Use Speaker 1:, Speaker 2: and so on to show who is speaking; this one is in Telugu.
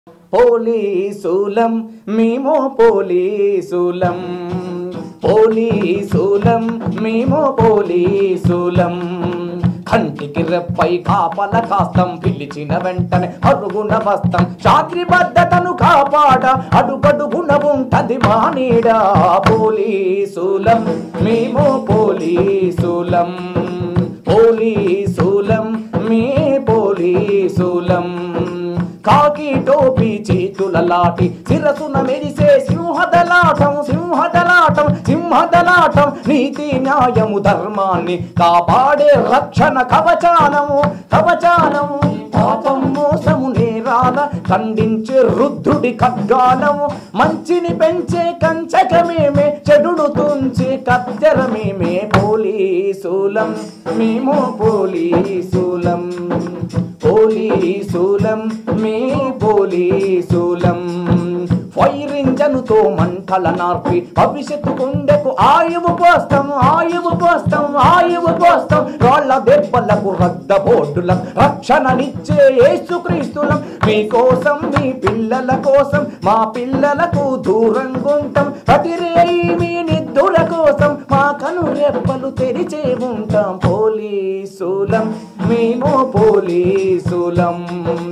Speaker 1: పోలీసులం మేము పోలీసులం పోలీసులం మేము పోలీసులం కంటికి రెప్పై కాపల కాస్తం పిలిచిన వెంటనే అడుగున వస్తం చాత్రి భద్రతను కాపాడ అడుగడుగున ఉంటది మానీడ పోలీసులం మేము పోలీసులం పోలీసులం మీ పోలీసులం కాకి టోపీ చేతుల లాటి శిరసున మెరిసే సింహదలాటం సింహదలాటం సింహదలాటం నీతి న్యాయము ధర్మాన్ని కాపాడే రక్షణ కవచానము కవచానము పాపం మోసము నేరాల ఖండించే రుద్ధుడి ఖడ్గానము మంచిని పెంచే కంచకమేమే చెడును తుంచే కత్తెరమేమే పోలీసులం మేము పోలీసులం పోలీసులం మీ పోలీసులం ఫైర్ ఇంజనుతో మంటల నార్పి భవిష్యత్తు గుండెకు ఆయువు పోస్తాం ఆయువు పోస్తాం ఆయువు పోస్తాం రాళ్ల దెబ్బలకు రద్ద బోర్డులం రక్షణనిచ్చే యేసుక్రీస్తులం మీకోసం మీ పిల్లల కోసం మా పిల్లలకు దూరంగా ఉంటాం ప్రతిరేయి మీ నిద్దుల కోసం మా కను రెప్పలు తెరిచే ఉంటాం పోలీసులం మేము పోలీసులం